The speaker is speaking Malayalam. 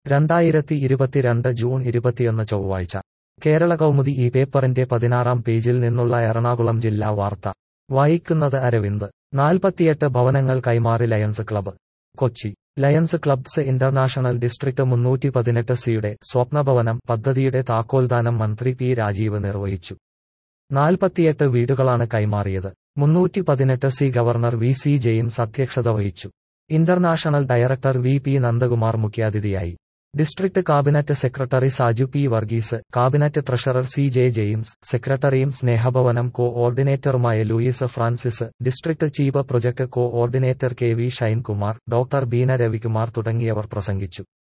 രണ്ടായിരത്തി ഇരുപത്തിരണ്ട് ജൂൺ ഇരുപത്തിയൊന്ന് ചൊവ്വാഴ്ച കേരള കൗമുദി ഈ പേപ്പറിന്റെ പതിനാറാം പേജിൽ നിന്നുള്ള എറണാകുളം ജില്ലാ വാർത്ത വായിക്കുന്നത് അരവിന്ദ് നാൽപ്പത്തിയെട്ട് ഭവനങ്ങൾ കൈമാറി Lions Club Kochi Lions Clubs International District മുന്നൂറ്റി പതിനെട്ട് സിയുടെ സ്വപ്നഭവനം പദ്ധതിയുടെ താക്കോൽദാനം മന്ത്രി പി രാജീവ് നിർവഹിച്ചു നാൽപ്പത്തിയെട്ട് വീടുകളാണ് കൈമാറിയത് മുന്നൂറ്റി പതിനെട്ട് C governor V C James അധ്യക്ഷത വഹിച്ചു international director V P Nandakumar മുഖ്യാതിഥിയായി district cabinet secretary Saju P Varghese cabinet treasurer C J James സെക്രട്ടറിയും സ്നേഹഭവനം കോ ഓർഡിനേറ്ററുമായ Louis Francis district chief project coordinator K V Shinekumar doctor Beena Ravikumar തുടങ്ങിയവർ പ്രസംഗിച്ചു